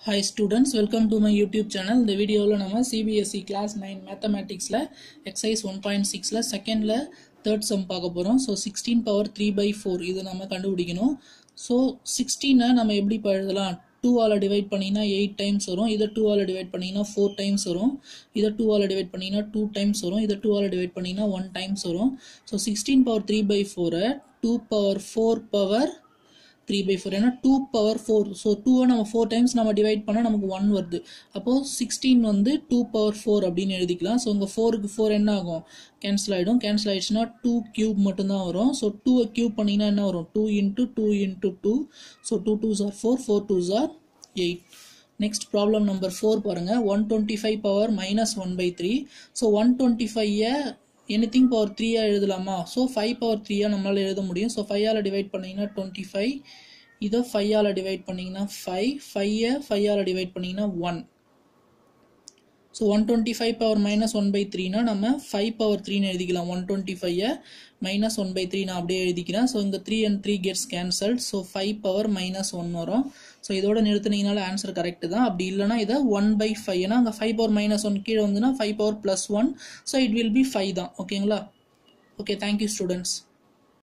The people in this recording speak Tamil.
hi students welcome to my YouTube channel இந்த வீடியோவில் நம்ம சிபிஎஸ்சி கிளாஸ் நைன் மேத்தமேட்டிக்ஸில் எக்ஸசைஸ் ஒன் பாயிண்ட் சிக்ஸில் செகண்டில் தேர்ட் சம் பார்க்க போகிறோம் so sixteen power three by four இதை நம்ம கண்டுபிடிக்கணும் ஸோ சிக்ஸ்டீனை நம்ம எப்படி இப்போ எழுதலாம் டூ ஆல் டிவைட் பண்ணிங்கன்னா எயிட் டைம்ஸ் வரும் இதை டூ ஆல் டிவைட் பண்ணிங்கன்னா ஃபோர் டைம்ஸ் வரும் இதை டூ ஆல் டிவைட் பண்ணிங்கன்னா டூ டைம்ஸ் வரும் இதை டூ ஆல் டிவைட் பண்ணிங்கன்னா ஒன் டைம்ஸ் வரும் so sixteen power three by ஃபோரை two power four power three by four ஏன்னா டூ பவர் ஃபோர் ஸோ டூவை நம்ம ஃபோர் டைம்ஸ் நம்ம டிவைட் பண்ணால் நமக்கு ஒன் வருது அப்போது சிக்ஸ்டீன் வந்து டூ பவர் ஃபோர் அப்படின்னு எழுதிக்கலாம் ஸோ இங்கே ஃபோருக்கு ஃபோர் என்ன ஆகும் கேன்சல் ஆகிடும் கேன்சல் ஆகிடுச்சுன்னா டூ கியூப் மட்டும்தான் வரும் ஸோ டூவை கியூப் பண்ணிங்கன்னா என்ன வரும் two into two into two so two twos are four four twos are eight next problem number four பாருங்கள் one twenty five power minus one by three so one twenty ஃபைவை எனிதிங் பவர் த்ரீயாக எழுதலாமா ஸோ ஃபைவ் பவர் த்ரீயாக நம்மளால் எழுத முடியும் ஸோ ஃபைவால் டிவைட் பண்ணிங்கன்னா டுவெண்ட்டி ஃபைவ் இதை ஃபைவால் டிவைட் பண்ணிங்கன்னா ஃபைவ் ஃபைவை ஃபைவால் டிவைட் பண்ணிங்கன்னா one so one twenty five power minus one by த்ரீனா நம்ம ஃபைவ் பவர் த்ரீன்னு எழுதிக்கலாம் ஒன் டுவெண்ட்டி ஃபைவை மைனஸ் ஒன் பை த்ரீ நான் அப்படியே எழுதிக்கிறேன் ஸோ இந்த three and three gets cancelled so five power minus one வரும் ஸோ இதோட நிறுத்தினீங்கனால ஆன்சர் கரெக்டு தான் அப்படி இல்லைனா இதை ஒன் பை ஃபைவ் ஏன்னா அங்கே ஃபைவ் பவர் மைனஸ் ஒன் கீழே வந்துன்னா five power plus one so it will be five தான் ஓகேங்களா ஓகே தேங்க்யூ ஸ்டூடெண்ட்ஸ்